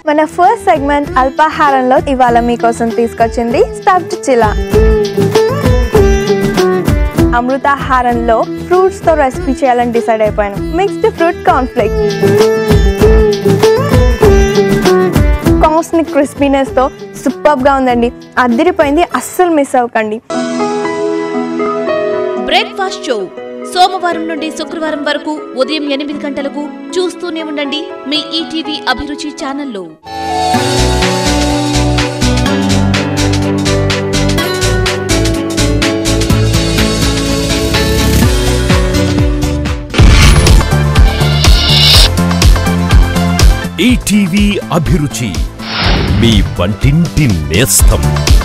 మన first segment అల్పాహారంలో ఇవాళ మీకోసం తీసుకొచ్చింది స్టఫ్డ్ చిలా అమృతాహారంలో ఫ్రూట్స్ తో రెసిపీ చేయాలని డిసైడ్ అయిపోయాను mixed fruit cornflakes cosmic crispiness తో సూపర్ గా ఉందండి అదిరిపోయింది అస్సలు మిస్ అవ్వకండి బ్రేక్ఫాస్ట్ షో సోమవారం నుండి శుక్రవారం వరకు ఉదయం ఎనిమిది గంటలకు చూస్తూనే ఉండండి మీ ఈటీవీ అభిరుచి ఛానల్లో ఈటీవీ అభిరుచి మీ వంటింటి నేస్తం